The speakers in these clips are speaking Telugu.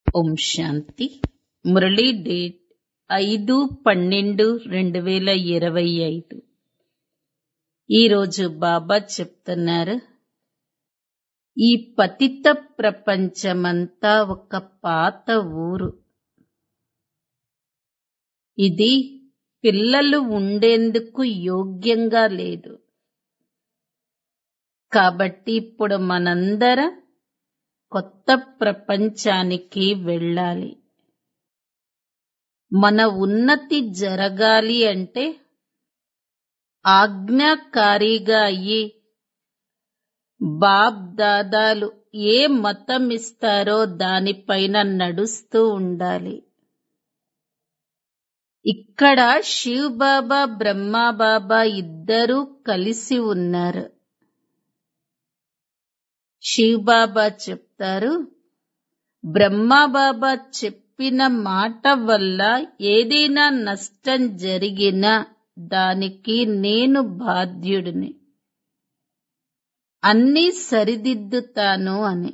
ఓం శాంతి మురళీ డేట్ ఐదు పన్నెండు రెండు వేల ఇరవై ఐదు ఈరోజు బాబా చెప్తున్నారు ఈ పతిత ప్రపంచమంతా ఒక పాత ఊరు ఇది పిల్లలు ఉండేందుకు యోగ్యంగా లేదు కాబట్టి ఇప్పుడు మనందరం కొత్త ప్రపంచానికి వెళ్ళాలి మన ఉన్నతి జరగాలి అంటే ఆజ్ఞాకారిగా అయ్యి బాబ్ దాదాలు ఏ మతం ఇస్తారో దానిపైన నడుస్తూ ఉండాలి ఇక్కడ శివ్ బాబా బ్రహ్మా బాబా ఇద్దరూ కలిసి ఉన్నారు శివ్ బాబా చెప్తారు బ్రహ్మా బాబా చెప్పిన మాట వల్ల ఏదైనా నష్టం జరిగినా దానికి నేను బాధ్యుడిని అన్నీ సరిదిద్దుతాను అని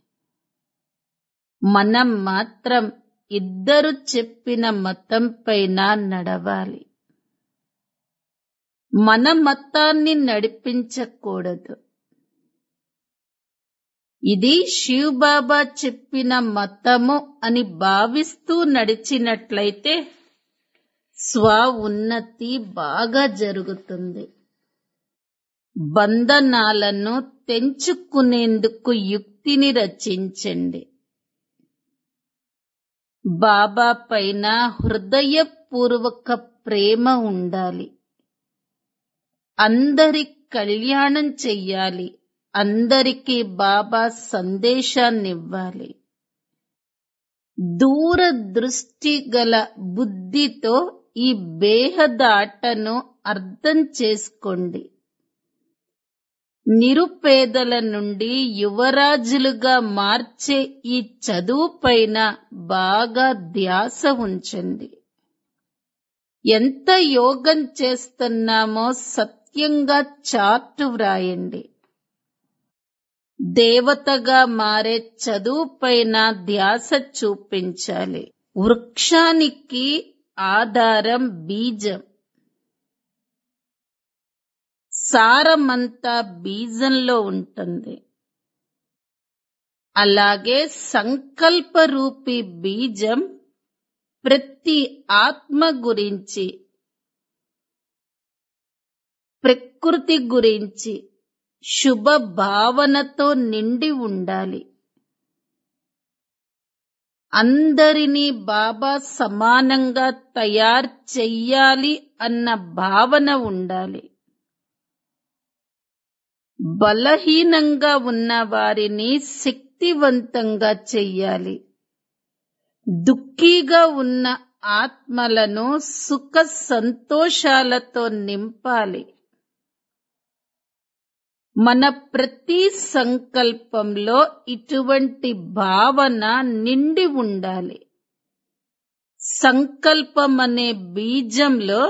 మనం మాత్రం ఇద్దరు చెప్పిన మతం పైన నడవాలి మన మతాన్ని నడిపించకూడదు ఇది శివ్ బాబా చెప్పిన మతము అని భావిస్తూ నడిచినట్లయితే స్వ ఉన్నతి బాగా జరుగుతుంది బంధనాలను తెంచుకునేందుకు యుక్తిని రచించండి బాబా పైన హృదయపూర్వక ప్రేమ ఉండాలి అందరి కళ్యాణం చెయ్యాలి అందరికీ బాబా సందేశాన్నివ్వాలి దూరదృష్టి గల బుద్ధితో ఈ బేహదాటను అర్థం చేసుకోండి నిరుపేదల నుండి యువరాజులుగా మార్చే ఈ చదువు పైన బాగా ధ్యాస ఉంచండి ఎంత యోగం చేస్తున్నామో సత్యంగా చార్టు వ్రాయండి దేవతగా మారే చదువు పైన ధ్యాస చూపించాలి వృక్షానికి ఆధారం బీజం సారమంతా బీజంలో ఉంటుంది అలాగే సంకల్ప రూపి బీజం ప్రతి ఆత్మ గురించి ప్రకృతి గురించి శుభ భావనతో నిండి ఉండాలి అందరినీ బాబా సమానంగా తయారు చెయ్యాలి అన్న భావన ఉండాలి బలహీనంగా ఉన్న వారిని శక్తివంతంగా చెయ్యాలి దుఃఖీగా ఉన్న ఆత్మలను సుఖ సంతోషాలతో నింపాలి మన ప్రతి సంకల్పంలో ఇటువంటి భావన నిండి ఉండాలి సంకల్పం అనే బీజంలో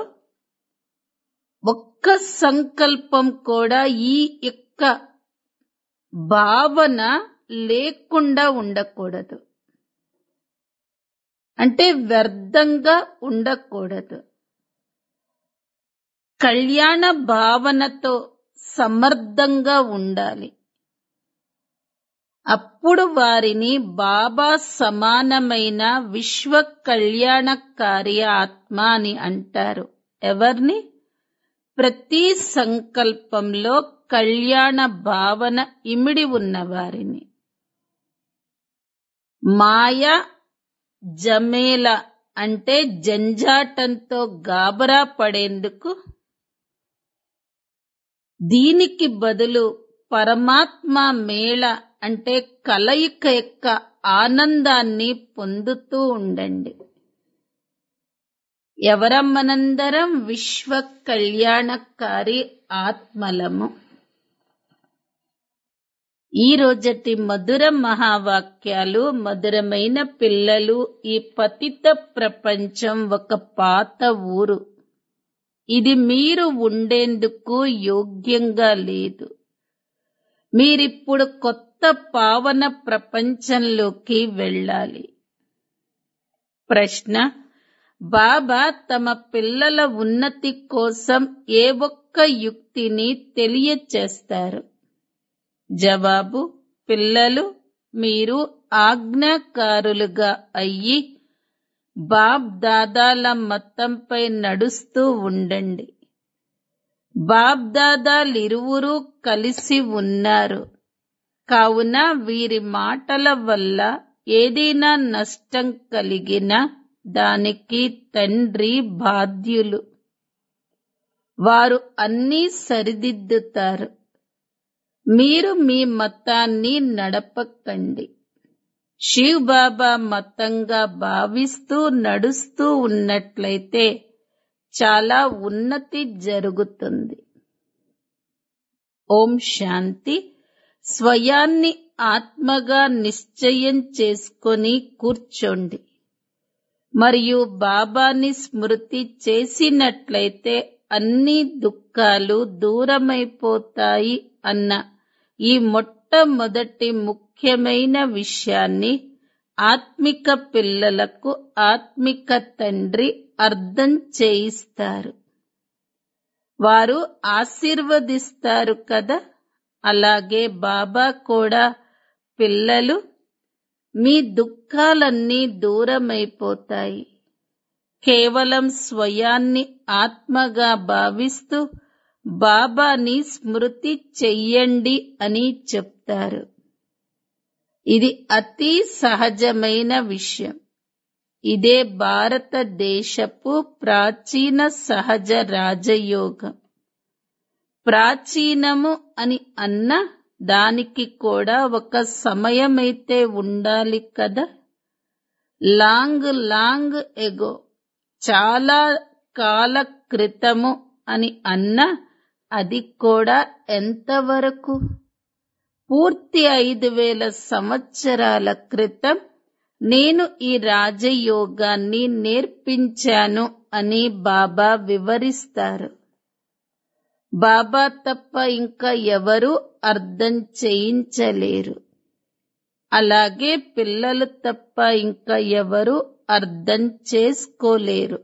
ఒక్క సంకల్పం కూడా ఈ యొక్క భావన లేకుండా ఉండకూడదు అంటే వ్యర్థంగా ఉండకూడదు కళ్యాణ భావనతో సమర్థంగా ఉండాలి అప్పుడు వారిని బాబా సమానమైన విశ్వ కళ్యాణకారి ఆత్మ అని అంటారు ఎవరిని ప్రతి సంకల్పంలో కళ్యాణ భావన ఇమిడి ఉన్నవారిని మాయ జమేల అంటే జంజాటంతో గాబరా పడేందుకు దీనికి బదులు పరమాత్మ మేళ అంటే కలయిక యొక్క ఆనందాన్ని పొందుతూ ఉండండి ఎవరమ్మనందరం విశ్వ కళ్యాణకారి ఆత్మలము ఈ రోజటి మధుర మహావాక్యాలు మధురమైన పిల్లలు ఈ పతిత ప్రపంచం ఒక పాత ఊరు ఇది మీరు ఉండేందుకు యోగ్యంగా లేదు మీరిప్పుడు కొత్త పావన ప్రపంచంలోకి వెళ్ళాలి ప్రశ్న బాబా తమ పిల్లల ఉన్నతి కోసం ఏ ఒక్క యుక్తిని తెలియచేస్తారు జవాబు పిల్లలు మీరు ఆజ్ఞాకారులుగా అయ్యి బాబ్ దాదాల మతంపై నడుస్తూ ఉండండి బాబ్ దాదాలిరువురూ కలిసి ఉన్నారు కావున వీరి మాటల వల్ల ఏదైనా నష్టం కలిగినా దానికి తండ్రి బాధ్యులు వారు అన్నీ సరిదిద్దుతారు మీరు మీ మతాన్ని నడపకండి శివ్ బాబా మతంగా భావిస్తూ నడుస్తూ ఉన్నట్లయితే చాలా ఉన్నతి జరుగుతుంది ఓం శాంతి స్వయాన్ని ఆత్మగా నిశ్చయం చేసుకొని కూర్చోండి మరియు బాబాని స్మృతి చేసినట్లయితే అన్ని దుఃఖాలు దూరమైపోతాయి అన్న ఈ మొట్టమొదటి ముఖ్యమైన విషయాన్ని ఆత్మిక పిల్లలకు ఆత్మిక తండ్రి అర్థం చేయిస్తారు వారు ఆశీర్వదిస్తారు కదా అలాగే బాబా కూడా పిల్లలు మీ దుఃఖాలన్నీ దూరమైపోతాయి కేవలం స్వయాన్ని ఆత్మగా భావిస్తూ బాబాని స్మృతి చెయ్యండి అని చెప్తారు ఇది అతి సహజమైన విషయం ఇదే భారతదేశపు ప్రాచీన సహజ రాజయోగం ప్రాచీనము అని అన్న దానికి కూడా ఒక సమయమైతే ఉండాలి కదా లాంగ్ లాంగ్ ఎగో చాలా కాల క్రితము అని అన్న అది కూడా ఎంతవరకు పూర్తి ఐదు వేల సంవత్సరాల క్రితం నేను ఈ రాజయోగాన్ని నేర్పించాను అని బాబా వివరిస్తారు బాబా తప్ప ఇంకా ఎవరూ అర్థం చేయించలేరు అలాగే పిల్లలు తప్ప ఇంకా ఎవరు అర్థం చేసుకోలేరు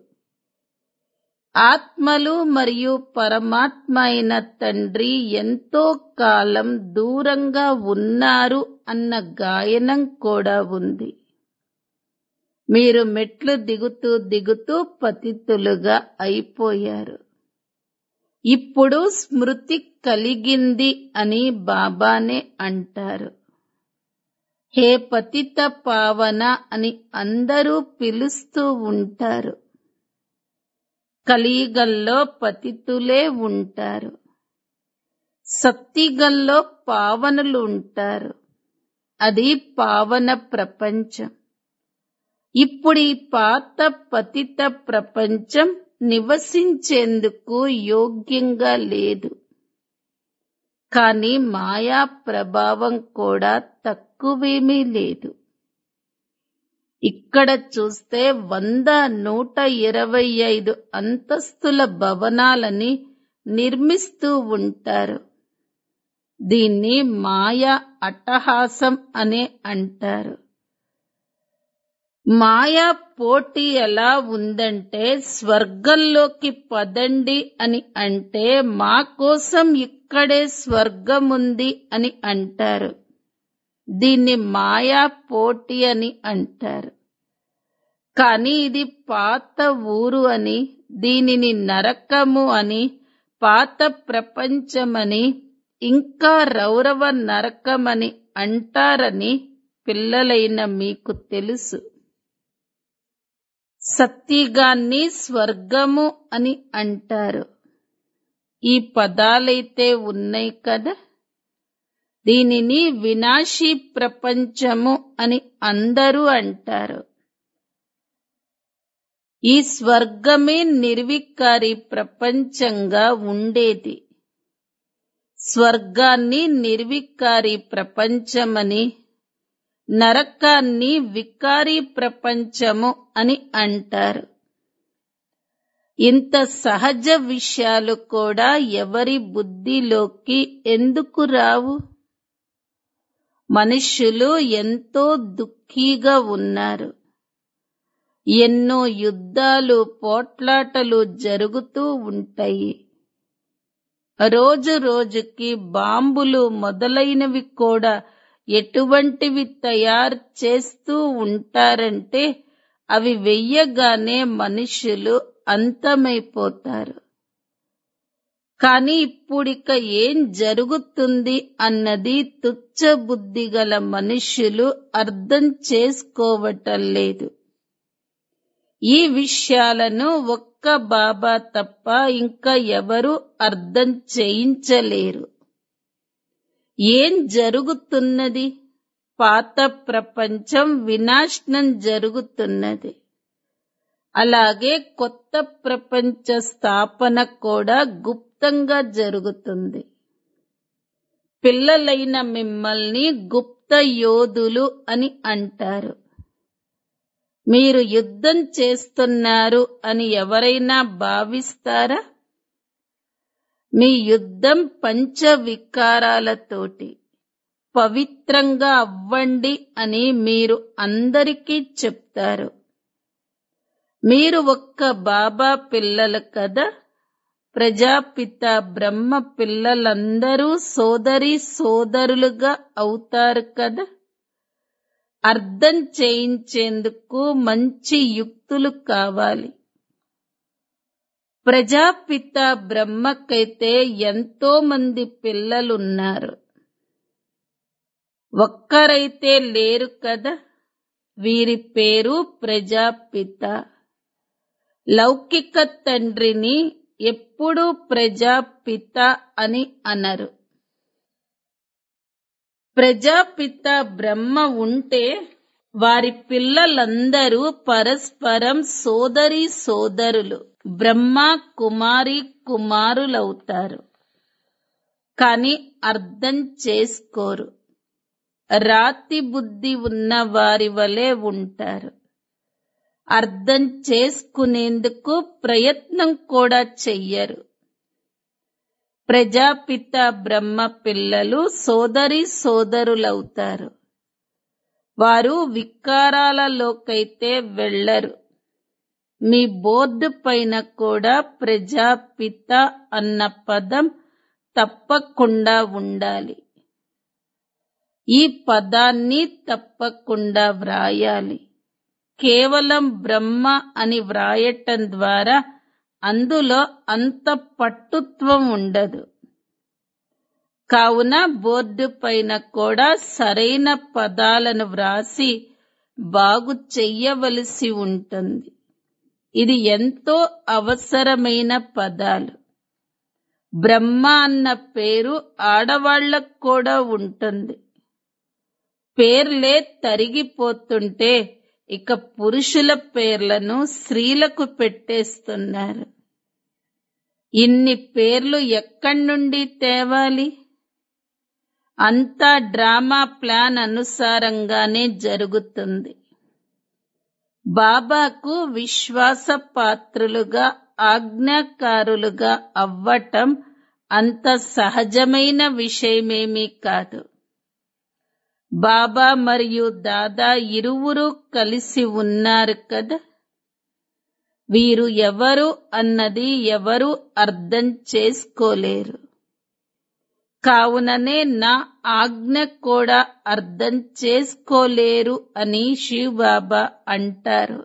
ఆత్మలు మరియు పరమాత్మ అయిన తండ్రి ఎంతో కాలం దూరంగా ఉన్నారు అన్న గాయనం కూడా ఉంది మీరు మెట్లు దిగుతూ దిగుతూ పతితులుగా అయిపోయారు ఇప్పుడు స్మృతి కలిగింది అని బాబానే అంటారు హే పతిత పావన అని అందరూ పిలుస్తూ ఉంటారు కలియుగంలో పతితులే ఉంటారు సత్తిగల్లో పావనులు ఉంటారు అది పావన ప్రపంచం ఇప్పుడు ఈ పాత పతిత ప్రపంచం నివసించేందుకు యోగ్యంగా లేదు కానీ మాయా ప్రభావం కూడా తక్కువేమీ లేదు ఇక్కడ చూస్తే వంద నూట ఇరవై ఐదు అంతస్తుల భవనాలని నిర్మిస్తూ ఉంటారు దీన్ని మాయా అట్టహాసం అనే అంటారు మాయా పోటీ ఎలా ఉందంటే స్వర్గంలోకి పదండి అని అంటే మా కోసం ఇక్కడే స్వర్గముంది అని అంటారు దీన్ని మాయా పోటీ అని అంటారు కానీ ఇది పాత ఊరు అని దీనిని నరకము అని పాత ప్రపంచమని ఇంకా రౌరవ నరకమని అంటారని పిల్లలైన మీకు తెలుసు సత్తిగాన్ని స్వర్గము అని అంటారు ఈ పదాలైతే ఉన్నాయి కదా దీనిని వినాశీ ప్రపంచము అని అందరూ అంటారు ఈ స్వర్గమే నిర్వికారి ప్రపంచంగా ఉండేది స్వర్గాన్ని నిర్వికారి ప్రపంచమని నరకాన్ని వికారి ప్రపంచము అని అంటారు ఇంత సహజ విషయాలు కూడా ఎవరి బుద్ధిలోకి ఎందుకు రావు మనుష్యులు ఎంతో దుఃఖీగా ఉన్నారు ఎన్నో యుద్ధాలు పోట్లాటలు జరుగుతూ ఉంటాయి రోజు రోజుకి బాంబులు మొదలైనవి కూడా ఎటువంటివి తయారు చేస్తూ ఉంటారంటే అవి వెయ్యగానే మనుషులు అంతమైపోతారు కాని ఇప్పుడిక ఏం జరుగుతుంది అన్నది తుచ్చ బుద్ధి గల మనుష్యులు అర్థం చేసుకోవటం లేదు ఈ విషయాలను ఒక్క బాబా తప్ప ఇంకా ఎవరు అర్థం చేయించలేరు ఏం జరుగుతున్నది పాత ప్రపంచం వినాశనం జరుగుతున్నది అలాగే కొత్త ప్రపంచ స్థాపన కూడా గుప్తంగా జరుగుతుంది పిల్లలైన మిమ్మల్ని గుప్త యోధులు అని అంటారు మీరు యుద్ధం చేస్తున్నారు అని ఎవరైనా భావిస్తారా మీ యుద్ధం పంచ వికారాలతోటి పవిత్రంగా అవ్వండి అని మీరు అందరికీ చెప్తారు మీరు ఒక్క బాబా పిల్లలు కదా ప్రజాపిత బ్రహ్మ పిల్లలందరూ సోదరి సోదరులుగా అవుతారు కదా అర్థం చేయించేందుకు మంచి యుక్తులు కావాలి ప్రజాపిత బ్రహ్మకైతే ఎంతో మంది పిల్లలున్నారు ఒక్కరైతే లేరు కదా వీరి పేరు ప్రజాపిత లౌకిక తండ్రిని ఎప్పుడూ ప్రజాపిత అని అనరు ప్రజాపిత బ్రహ్మ ఉంటే వారి పిల్లలందరూ పరస్పరం సోదరి సోదరులు బ్రహ్మ కుమారి కుమారులవుతారు కాని అర్థం చేసుకోరు రాతి బుద్ధి ఉన్న వారి వలె ఉంటారు అర్థం చేసుకునేందుకు ప్రయత్నం కూడా చెయ్యరు ప్రజాపిత బ్రహ్మ పిల్లలు సోదరి సోదరులవుతారు వారు వికారాలలోకైతే వెళ్లరు మీ బోర్డు పైన కూడా ప్రజాపిత అన్న పదం తప్పకుండా ఉండాలి ఈ పదాన్ని తప్పకుండా వ్రాయాలి కేవలం బ్రహ్మ అని వ్రాయటం ద్వారా అందులో అంత పట్టుత్వం ఉండదు కావున బోర్డు పైన కూడా సరైన పదాలను వ్రాసి బాగు చెయ్యవలసి ఉంటుంది ఇది ఎంతో అవసరమైన పదాలు బ్రహ్మ అన్న పేరు ఆడవాళ్లకు కూడా ఉంటుంది పేర్లే తరిగిపోతుంటే ఇక పురుషుల పేర్లను స్త్రీలకు పెట్టేస్తున్నారు ఇన్ని పేర్లు ఎక్కడి నుండి తేవాలి అంతా డ్రామా ప్లాన్ అనుసారంగానే జరుగుతుంది బాబాకు విశ్వాస పాత్రులుగా ఆజ్ఞాకారులుగా అవ్వటం అంత సహజమైన విషయమేమీ కాదు బాబా మరియు దాదా ఇరువురు కలిసి ఉన్నారు కదా వీరు ఎవరు అన్నది ఎవరు అర్థం చేసుకోలేరు కావుననే నా ఆజ్ఞ కూడా అర్థం చేసుకోలేరు అని శివబాబా అంటారు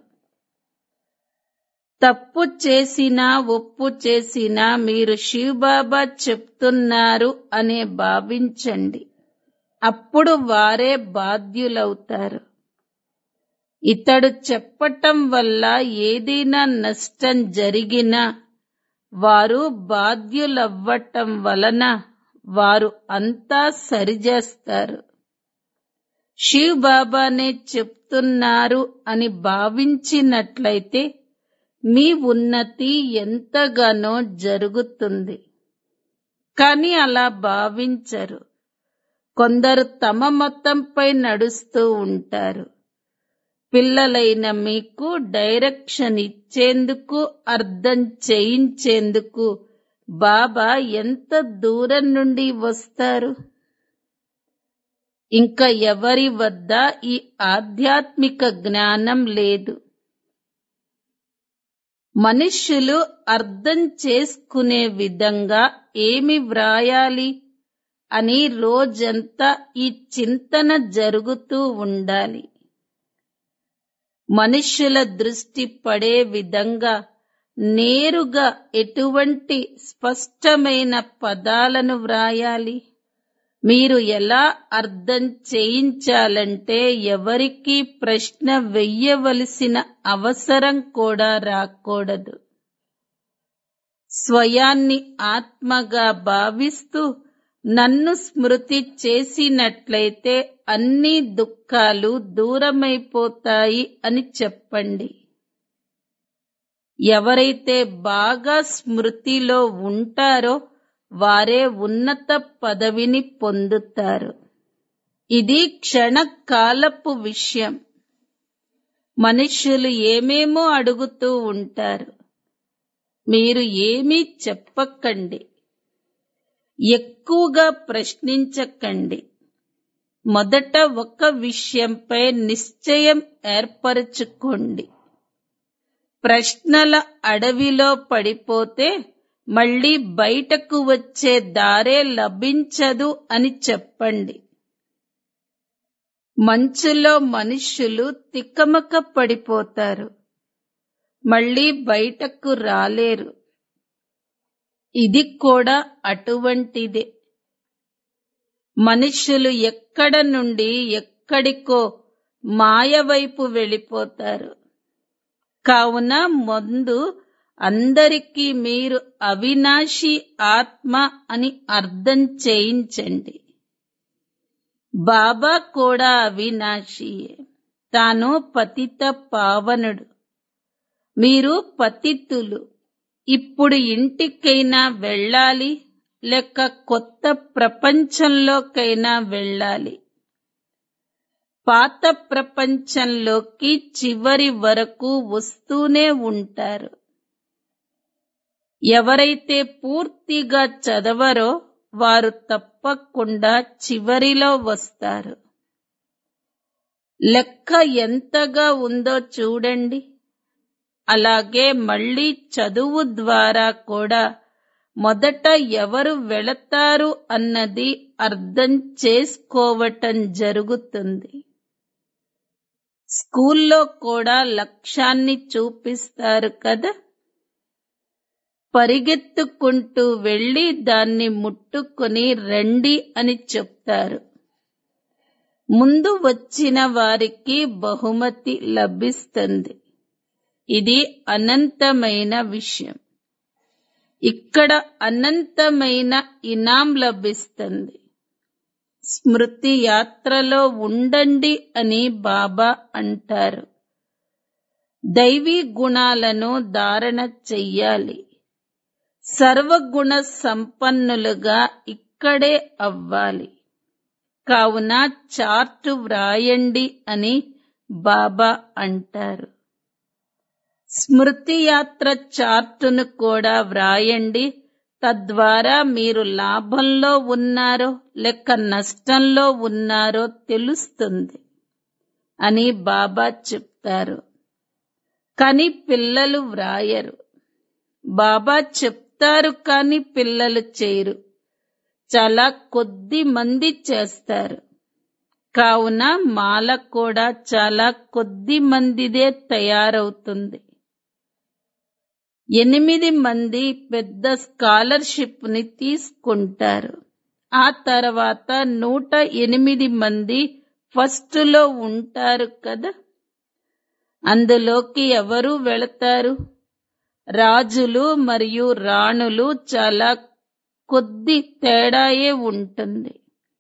తప్పు చేసినా ఒప్పు చేసినా మీరు శివబాబా చెప్తున్నారు అనే భావించండి అప్పుడు వారే బాధ్యులవుతారు ఇతడు చెప్పటం వల్ల ఏదైనా నష్టం జరిగినా వారు బాధ్యులవ్వటం వలన వారు అంతా సరిచేస్తారు శివ్ బాబానే చెప్తున్నారు అని భావించినట్లయితే మీ ఉన్నతి ఎంతగానో జరుగుతుంది కానీ అలా భావించరు కొందరు తమ మతంపై నడుస్తూ ఉంటారు పిల్లలైన మీకు డైరెక్షన్ ఇచ్చేందుకు అర్థం చేయించేందుకు బాబా ఎంత దూరం నుండి వస్తారు ఇంకా ఎవరి వద్ద ఈ ఆధ్యాత్మిక జ్ఞానం లేదు మనుష్యులు అర్థం చేసుకునే విధంగా ఏమి వ్రాయాలి అని రోజంతా ఈ చింతన జరుగుతూ ఉండాలి మనుష్యుల దృష్టి పడే విధంగా నేరుగా ఎటువంటి స్పష్టమైన పదాలను వ్రాయాలి మీరు ఎలా అర్థం చేయించాలంటే ఎవరికీ ప్రశ్న వెయ్యవలసిన అవసరం కూడా రాకూడదు స్వయాన్ని ఆత్మగా భావిస్తూ నన్ను స్మృతి చేసినట్లయితే అన్ని దుఃఖాలు దూరమైపోతాయి అని చెప్పండి ఎవరైతే బాగా స్మృతిలో ఉంటారో వారే ఉన్నత పదవిని పొందుతారు ఇది క్షణకాలపు విషయం మనుష్యులు ఏమేమో అడుగుతూ ఉంటారు మీరు ఏమీ చెప్పకండి ఎక్కువగా ప్రశ్నించకండి మొదట ఒక విషయంపై నిశ్చయం ఏర్పరచుకోండి ప్రశ్నల అడవిలో పడిపోతే మళ్ళీ బయటకు వచ్చే దారే లభించదు అని చెప్పండి మంచులో మనుష్యులు తికమక పడిపోతారు మళ్ళీ బయటకు రాలేరు ఇది కూడా అటువంటిదే మనుష్యులు ఎక్కడ నుండి ఎక్కడికో మాయ వైపు వెళ్ళిపోతారు కావున ముందు అందరికీ మీరు అవినాశి ఆత్మ అని అర్థం చేయించండి బాబా కూడా అవినాశియే తాను పతిత పావనుడు మీరు పతితులు ఇప్పుడు ఇంటికైనా వెళ్ళాలి లేక కొత్త ప్రపంచంలోకైనా వెళ్ళాలి పాత ప్రపంచంలోకి చివరి వరకు వస్తూనే ఉంటారు ఎవరైతే పూర్తిగా చదవరో వారు తప్పకుండా చివరిలో వస్తారు లెక్క ఎంతగా ఉందో చూడండి అలాగే మళ్ళీ చదువు ద్వారా కూడా మొదట ఎవరు వెళతారు అన్నది అర్థం చేసుకోవటం జరుగుతుంది స్కూల్లో కూడా లక్ష్యాన్ని చూపిస్తారు కదా పరిగెత్తుకుంటూ వెళ్ళి దాన్ని ముట్టుకొని రండి అని చెప్తారు ముందు వచ్చిన వారికి బహుమతి లభిస్తుంది ఇది అనంతమైన విషయం ఇక్కడ అనంతమైన ఇనాం లభిస్తుంది స్మృతి యాత్రలో ఉండండి అని బాబా అంటారు దైవీ గుణాలను ధారణ చెయ్యాలి సర్వగుణ సంపన్నులుగా ఇక్కడే అవ్వాలి కావున చార్టు వ్రాయండి అని బాబా అంటారు స్మృతి యాత్ర చార్టును కూడా వ్రాయండి తద్వారా మీరు లాభంలో ఉన్నారో లేక నష్టంలో ఉన్నారో తెలుస్తుంది అని బాబా చెప్తారు కానీ పిల్లలు వ్రాయరు బాబా చెప్తారు కానీ పిల్లలు చేయరు చాలా కొద్ది మంది చేస్తారు కావున మాల కూడా చాలా కొద్ది మందిదే తయారవుతుంది ఎనిమిది మంది పెద్ద స్కాలర్షిప్ ని తీసుకుంటారు ఆ తర్వాత నూట ఎనిమిది మంది ఫస్ట్ లో ఉంటారు కదా అందులోకి ఎవరు వెళతారు రాజులు మరియు రాణులు చాలా కొద్ది తేడాయే ఉంటుంది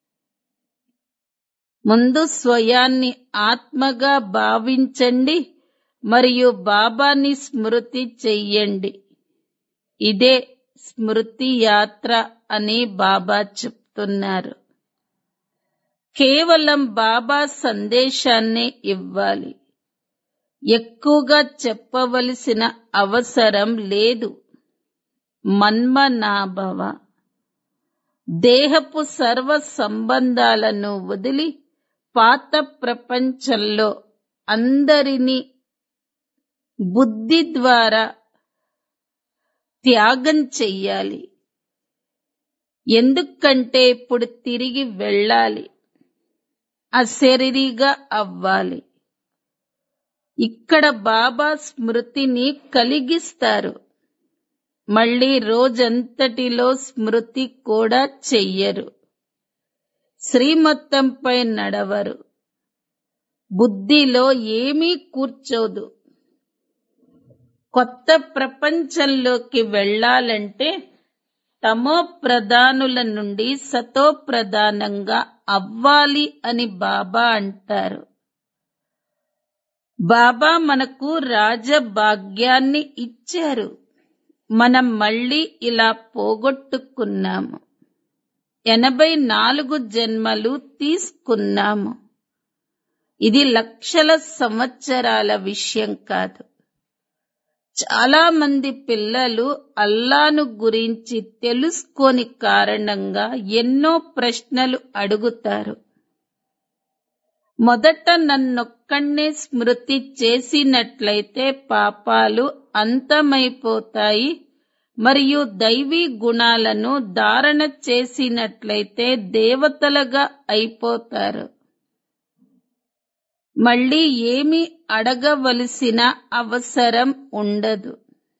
ముందు స్వయాన్ని ఆత్మగా భావించండి మరియు బాబాని స్మృతి చెయ్యండి ఇదే స్మృతి యాత్ర అని బాబా చెప్తున్నారు కేవలం బాబా సందేశాన్నే ఇవ్వాలి ఎక్కువగా చెప్పవలసిన అవసరం లేదు మన్మనాభవ దేహపు సర్వ సంబంధాలను వదిలి పాత ప్రపంచంలో అందరినీ బుద్ధి ద్వారా త్యాగం చెయ్యాలి ఎందుకంటే ఇప్పుడు తిరిగి వెళ్ళాలి అశరీరిగా అవ్వాలి ఇక్కడ బాబా స్మృతిని కలిగిస్తారు మళ్ళీ రోజంతటిలో స్మృతి కూడా చెయ్యరు శ్రీమత్తంపై నడవరు బుద్ధిలో ఏమీ కూర్చోదు కొత్త ప్రపంచంలోకి వెళ్ళాలంటే తమో ప్రధానుల నుండి సతో ప్రధానంగా అవ్వాలి అని బాబా అంటారు బాబా మనకు రాజభాగ్యాన్ని ఇచ్చారు మనం మళ్ళీ ఇలా పోగొట్టుకున్నాము ఎనభై నాలుగు జన్మలు తీసుకున్నాము ఇది లక్షల సంవత్సరాల విషయం కాదు చాలా మంది పిల్లలు అల్లాను గురించి తెలుసుకోని కారణంగా ఎన్నో ప్రశ్నలు అడుగుతారు మొదట నన్నొక్కడే స్మృతి చేసినట్లయితే పాపాలు అంతమైపోతాయి మరియు దైవీ గుణాలను ధారణ చేసినట్లయితే దేవతలుగా అయిపోతారు మళ్ళీ ఏమి అడగవలసిన అవసరం ఉండదు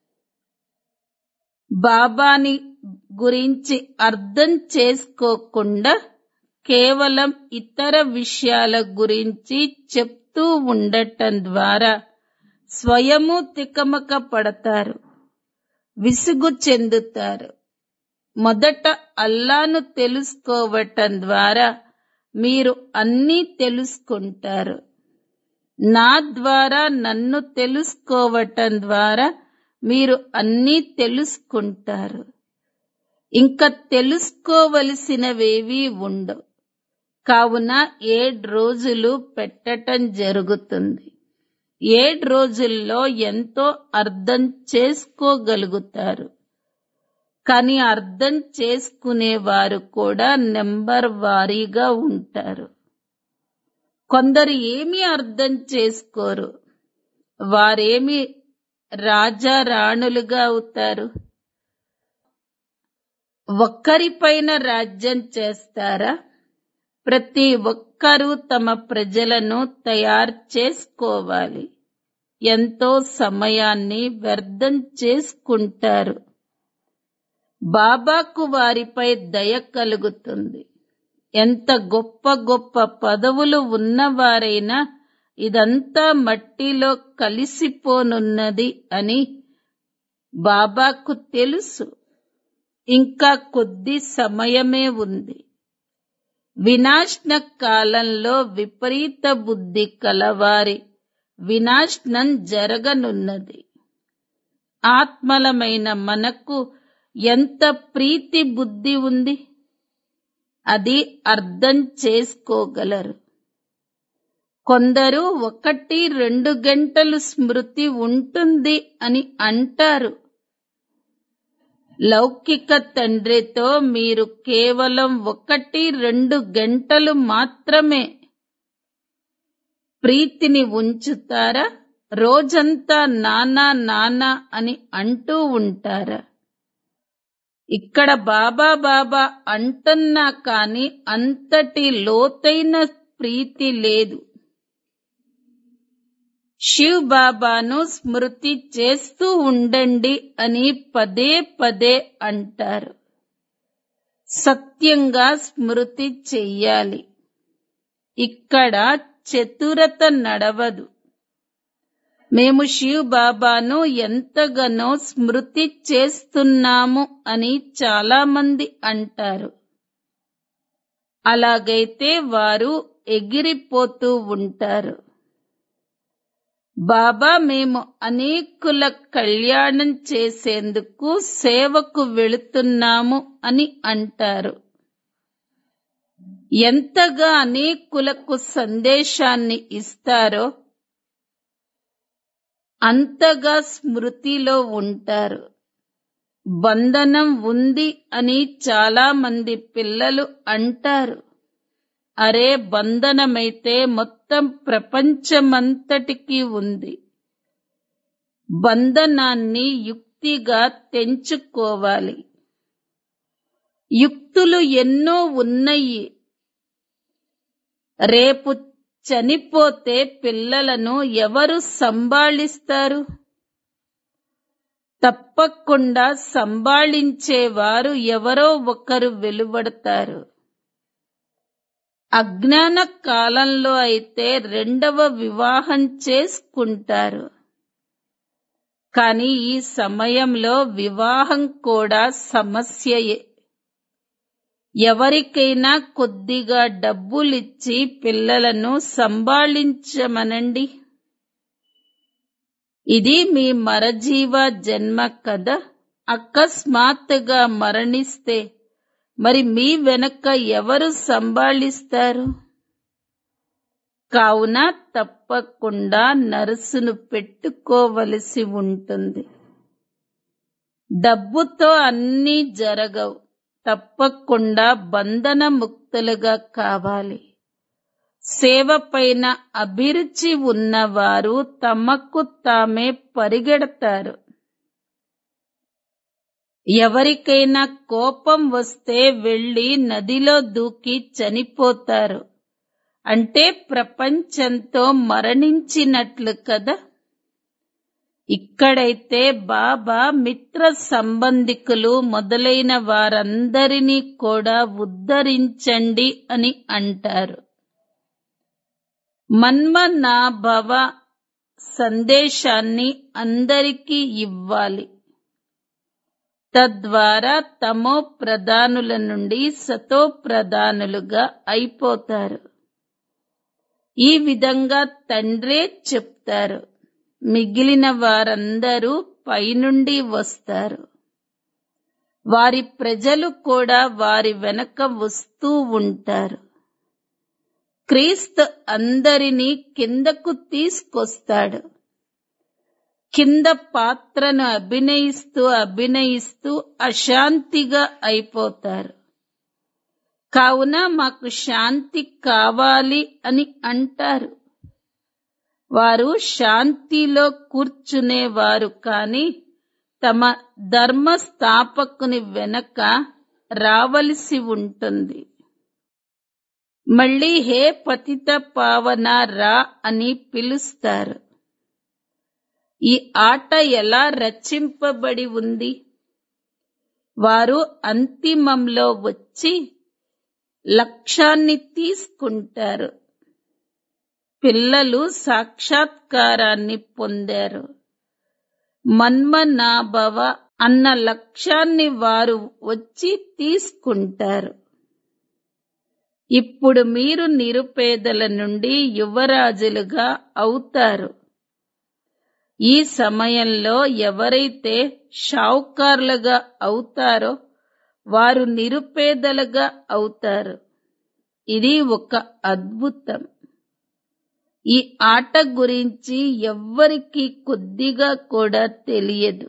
బాబాని గురించి అర్థం చేసుకోకుండా కేవలం ఇతర విషయాల గురించి చెప్తూ ఉండటం ద్వారా స్వయము తికమక పడతారు విసుగు చెందుతారు మొదట అల్లాను తెలుసుకోవటం ద్వారా మీరు అన్నీ తెలుసుకుంటారు నా ద్వారా నన్ను తెలుసుకోవటం ద్వారా మీరు అన్నీ తెలుసుకుంటారు ఇంకా తెలుసుకోవలసినవేవీ ఉండవు కావున ఏడు రోజులు పెట్టటం జరుగుతుంది ఏడు రోజుల్లో ఎంతో అర్థం చేసుకోగలుగుతారు కానీ అర్థం చేసుకునేవారు కూడా నెంబర్ వారీగా ఉంటారు కొందరు ఏమీ అర్థం చేసుకోరు వారేమి రాజా రాణులుగా అవుతారు ఒక్కరిపైన రాజ్యం చేస్తారా ప్రతి ఒక్కరూ తమ ప్రజలను తయారు చేసుకోవాలి ఎంతో సమయాన్ని వ్యర్థం చేసుకుంటారు బాబాకు వారిపై దయ కలుగుతుంది ఎంత గొప్ప గొప్ప పదవులు ఉన్నవారైనా ఇదంతా మట్టిలో కలిసిపోనున్నది అని బాబాకు తెలుసు ఇంకా కొద్ది సమయమే ఉంది వినాశన కాలంలో విపరీత బుద్ధి కలవారి వినాశనం జరగనున్నది ఆత్మలమైన మనకు ఎంత ప్రీతి బుద్ధి ఉంది అది అర్థం చేసుకోగలరు కొందరు ఒకటి రెండు గంటలు స్మృతి ఉంటుంది అని అంటారు లౌకిక తండ్రితో మీరు కేవలం ఒకటి రెండు గంటలు మాత్రమే ప్రీతిని ఉంచుతారా రోజంతా నానా నానా అని అంటూ ఉంటారా ఇక్కడ బాబా బాబా అంటున్నా కాని అంతటి లోతైన ప్రీతి లేదు శివ్ బాబాను స్మృతి చేస్తూ ఉండండి అని పదే పదే అంటారు సత్యంగా స్మృతి చెయ్యాలి ఇక్కడ చతురత నడవదు మేము శివ్ బాబాను ఎంతగానో స్మృతి చేస్తున్నాము అని చాలా మంది అంటారు అలాగైతే వారు ఎగిరిపోతూ ఉంటారు బాబా మేము అనేకుల కళ్యాణం చేసేందుకు సేవకు వెళుతున్నాము అని అంటారు ఎంతగా అనేకులకు సందేశాన్ని ఇస్తారో అంతగా స్మృతిలో ఉంటారు బంధనం ఉంది అని చాలా మంది పిల్లలు అంటారు అరే బంధనమైతే మొత్తం ప్రపంచమంతటికి ఉంది బంధనాన్ని యుక్త శక్తిగా తెంచుకోవాలి యుక్తులు ఎన్నో ఉన్నాయి రేపు చనిపోతే పిల్లలను ఎవరు సంభాళిస్తారు తప్పకుండా సంభాళించేవారు ఎవరో ఒకరు వెలువడతారు అజ్ఞాన కాలంలో అయితే రెండవ వివాహం చేసుకుంటారు కానీ ఈ సమయంలో వివాహం కూడా సమస్యయే ఎవరికైనా కొద్దిగా డబ్బులిచ్చి పిల్లలను సంభాళించమనండి ఇది మీ మరజీవ జన్మ కదా అకస్మాత్తుగా మరణిస్తే మరి మీ వెనక ఎవరు సంభాళిస్తారు కావున తప్పకుండా నర్సును పెట్టుకోవలసి ఉంటుంది డబ్బుతో అన్నీ జరగవు తప్పకుండా బంధన ముక్తులుగా కావాలి సేవ పైన అభిరుచి ఉన్నవారు తమకు తామే పరిగెడతారు ఎవరికైనా కోపం వస్తే వెళ్లి నదిలో దూకి చనిపోతారు అంటే ప్రపంచంతో మరణించినట్లు కదా ఇక్కడైతే బాబా మిత్ర సంబంధికులు మొదలైన వారందరినీ కూడా ఉద్ధరించండి అని అంటారు మన్మనాభవ సందేశాన్ని అందరికీ ఇవ్వాలి తద్వారా తమో ప్రధానుల నుండి సతో ప్రధానులుగా అయిపోతారు ఈ విధంగా తండ్రే చెప్తారు మిగిలిన వారందరూ పైనుండి వస్తారు వారి ప్రజలు కూడా వారి వెనక వస్తూ ఉంటారు క్రీస్తు అందరినీ కిందకు తీసుకొస్తాడు కింద పాత్రను అభినయిస్తూ అభినయిస్తూ అశాంతిగా అయిపోతారు కావున మాకు శాంతి కావాలి అని అంటారు వారు శాంతిలో కూర్చునేవారు కాని తమ ధర్మ స్థాపకుని వెనక రావలసి ఉంటుంది మళ్ళీ హే పతిత పావన రా అని పిలుస్తారు ఈ ఆట ఎలా రచింపబడి ఉంది వారు అంతిమంలో వచ్చి లక్ష్యాన్ని తీసుకుంటారు పిల్లలు సాక్షాత్కారాన్ని పొందారు మన్మనాభవ అన్న లక్ష్యాన్ని వారు వచ్చి తీసుకుంటారు ఇప్పుడు మీరు నిరుపేదల నుండి యువరాజులుగా అవుతారు ఈ సమయంలో ఎవరైతే షావుకారులుగా అవుతారో వారు నిరుపేదలుగా అవుతారు ఇది ఒక అద్భుతం ఈ ఆట గురించి ఎవ్వరికీ కొద్దిగా కూడా తెలియదు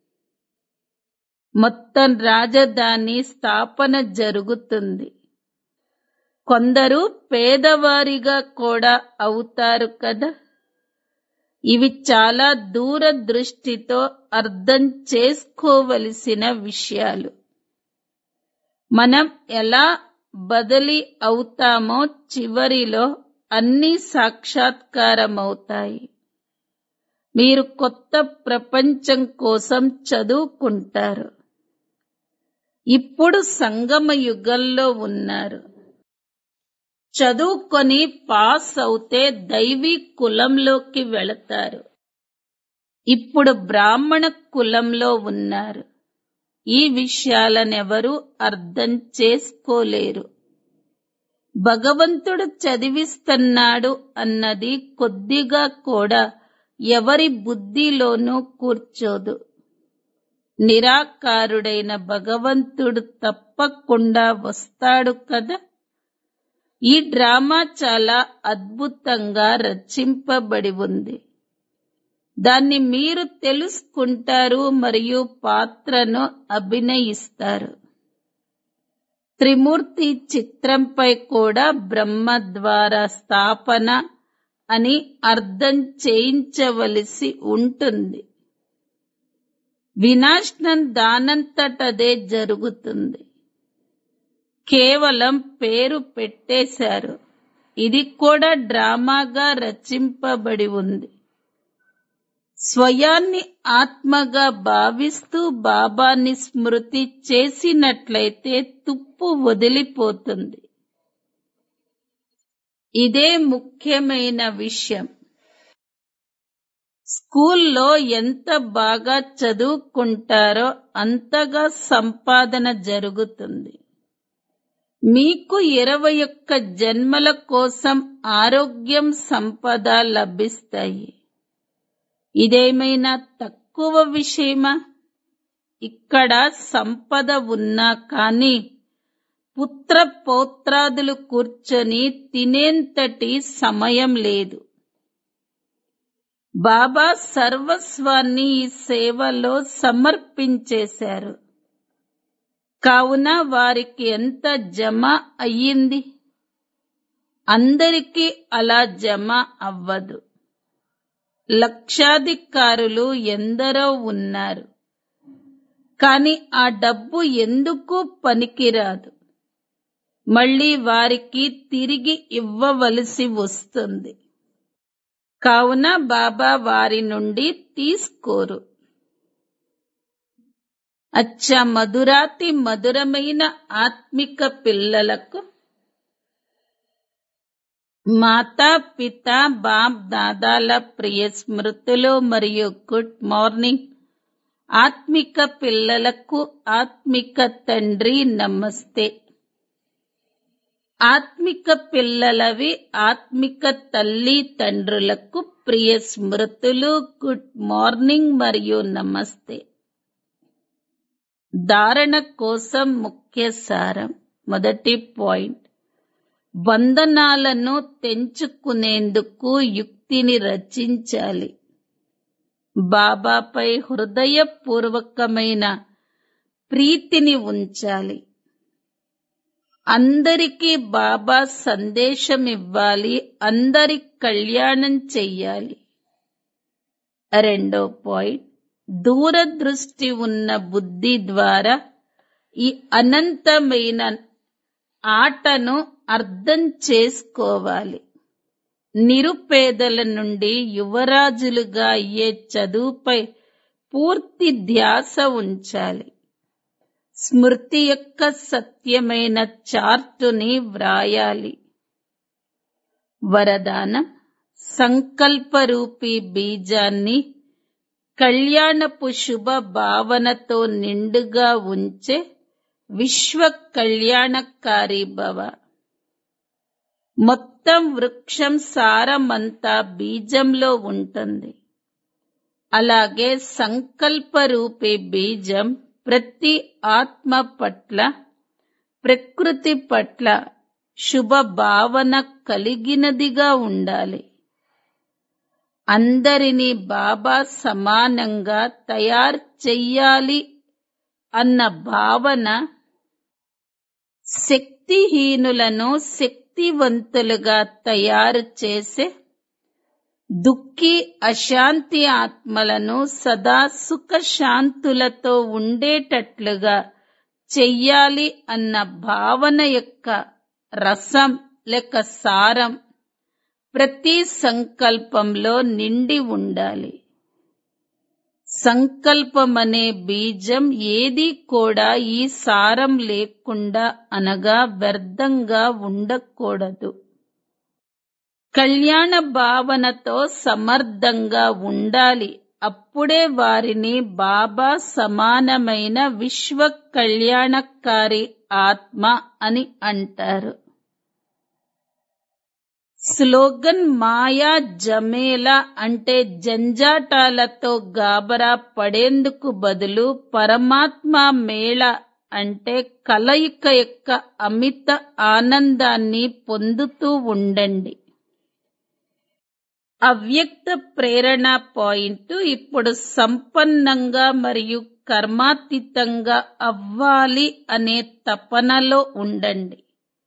మొత్తం రాజధాని స్థాపన జరుగుతుంది కొందరు పేదవారిగా కూడా అవుతారు కదా ఇవి చాలా దూరదృష్టితో అర్థం చేసుకోవలసిన విషయాలు మనం ఎలా బదిలీ అవుతామో చివరిలో అన్ని సాక్షాత్కారమవుతాయి మీరు కొత్త ప్రపంచం కోసం చదువుకుంటారు ఇప్పుడు సంగమ యుగంలో ఉన్నారు చదువుకొని పాస్ అవుతే దైవీ కులంలోకి వెళతారు ఇప్పుడు బ్రాహ్మణ కులంలో ఉన్నారు ఈ విషయాలనెవరూ అర్థం చేసుకోలేరు భగవంతుడు చదివిస్తున్నాడు అన్నది కొద్దిగా కూడా ఎవరి బుద్ధిలోనూ కూర్చోదు నిరాకారుడైన భగవంతుడు తప్పకుండా వస్తాడు కదా ఈ డ్రామా చాలా అద్భుతంగా రచింపబడి ఉంది దాన్ని మీరు తెలుసుకుంటారు మరియు పాత్రను అభినయిస్తారు త్రిమూర్తి చిత్రంపై కూడా బ్రహ్మ ద్వారా స్థాపన అని అర్థం చేయించవలసి ఉంటుంది వినాశనం దానంతటదే జరుగుతుంది కేవలం పేరు పెట్టేశారు ఇది కూడా డ్రామాగా రచింపబడి ఉంది స్వయాన్ని ఆత్మగా భావిస్తూ బాబాని స్మృతి చేసినట్లయితే తుప్పు వదిలిపోతుంది ఇదే ముఖ్యమైన విషయం స్కూల్లో ఎంత బాగా చదువుకుంటారో అంతగా సంపాదన జరుగుతుంది మీకు ఇరవై ఒక్క జన్మల కోసం ఆరోగ్యం సంపద లభిస్తాయి ఇదేమైనా తక్కువ విషయమా ఇక్కడ సంపద ఉన్నా కానీ పుత్ర పౌత్రాదులు కూర్చొని తినేంతటి సమయం లేదు బాబా సర్వస్వాన్ని ఈ సేవలో సమర్పించేశారు కావున వారికి ఎంత జమ అయ్యింది అందరికీ అలా జమ అవ్వదు లక్షాధికారులు ఎందరో ఉన్నారు కాని ఆ డబ్బు ఎందుకు పనికిరాదు మళ్ళీ వారికి తిరిగి ఇవ్వవలసి వస్తుంది కావున బాబా వారి నుండి తీసుకోరు అచ్చా మధురాతి మధురమైన ఆత్మిక పిల్లలకు మాతా పిత బాప్ దాదాల ప్రియ స్మృతులు మరియు గుడ్ మార్నింగ్ ఆత్మిక పిల్లలకు ఆత్మిక తండ్రి నమస్తే ఆత్మిక పిల్లలవి ఆత్మిక తల్లి తండ్రులకు ప్రియ స్మృతులు గుడ్ మార్నింగ్ మరియు నమస్తే ధారణ కోసం ముఖ్య సారం మొదటి పాయింట్ బంధనాలను తెంచుకునేందుకు యుక్తిని రచించాలి బాబాపై హృదయపూర్వకమైన ప్రీతిని ఉంచాలి అందరికీ బాబా సందేశం ఇవ్వాలి అందరి కళ్యాణం చెయ్యాలి రెండో పాయింట్ దూరదృష్టి ఉన్న బుద్ధి ద్వారా ఈ అనంతమైన ఆటను అర్థం చేసుకోవాలి నిరుపేదల నుండి యువరాజులుగా అయ్యే చదువుపై పూర్తి ధ్యాస ఉంచాలి స్మృతి యొక్క సత్యమైన చార్టుని వ్రాయాలి వరదానం సంకల్పరూపీ బీజాన్ని కళ్యాణపు శుభ భావనతో నిండుగా ఉంచే విశ్వ కళ్యాణకారి భవ మొత్తం వృక్షం సారమంతా బీజంలో ఉంటుంది అలాగే సంకల్పరూపీ బీజం ప్రతి ఆత్మ పట్ల ప్రకృతి పట్ల శుభ భావన కలిగినదిగా ఉండాలి అందరినీ బాబా సమానంగా తయారు చెయ్యాలి అన్న భావన శక్తిహీనులను శక్తివంతులుగా తయారు చేసే దుఃఖి అశాంతి ఆత్మలను సదా సుఖ శాంతులతో ఉండేటట్లుగా చెయ్యాలి అన్న భావన యొక్క రసం లేక సారం ప్రతి సంకల్పంలో నిండి ఉండాలి సంకల్పమనే బీజం ఏది కూడా ఈ సారం లేకుండా అనగా వ్యర్థంగా ఉండకూడదు కళ్యాణ భావనతో సమర్థంగా ఉండాలి అప్పుడే వారిని బాబా సమానమైన విశ్వ కళ్యాణకారి ఆత్మ అని అంటారు స్లోగన్ మాయా జమేలా అంటే జంజాటాలతో గాబరా పడేందుకు బదులు పరమాత్మ మేళ అంటే కలయిక యొక్క అమిత ఆనందాన్ని పొందుతూ ఉండండి అవ్యక్త ప్రేరణ పాయింట్ ఇప్పుడు సంపన్నంగా మరియు కర్మాతీతంగా అవ్వాలి అనే తపనలో ఉండండి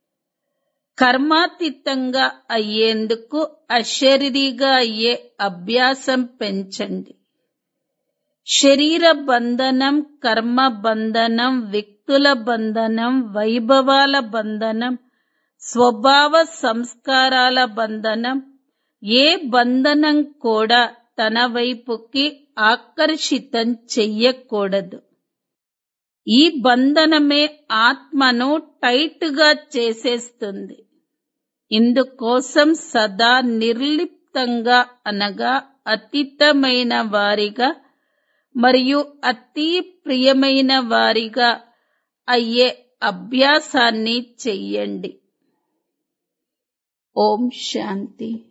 కర్మాతీతంగా అయ్యేందుకు అశరీరిగా అయ్యే అభ్యాసం పెంచండి శరీర బంధనం కర్మ బంధనం వ్యక్తుల బంధనం వైభవాల బంధనం స్వభావ సంస్కారాల బంధనం ఏ బంధనం కూడా తన వైపుకి ఆకర్షితం చెయ్యకూడదు ఈ బంధనమే ఆత్మను టైట్ గా చేసేస్తుంది ఇందుకోసం సదా నిర్లిప్తంగా అనగా అతీతమైన వారిగా మరియు అతి ప్రియమైన వారిగా అయ్యే అభ్యాసాన్ని చెయ్యండి ఓం శాంతి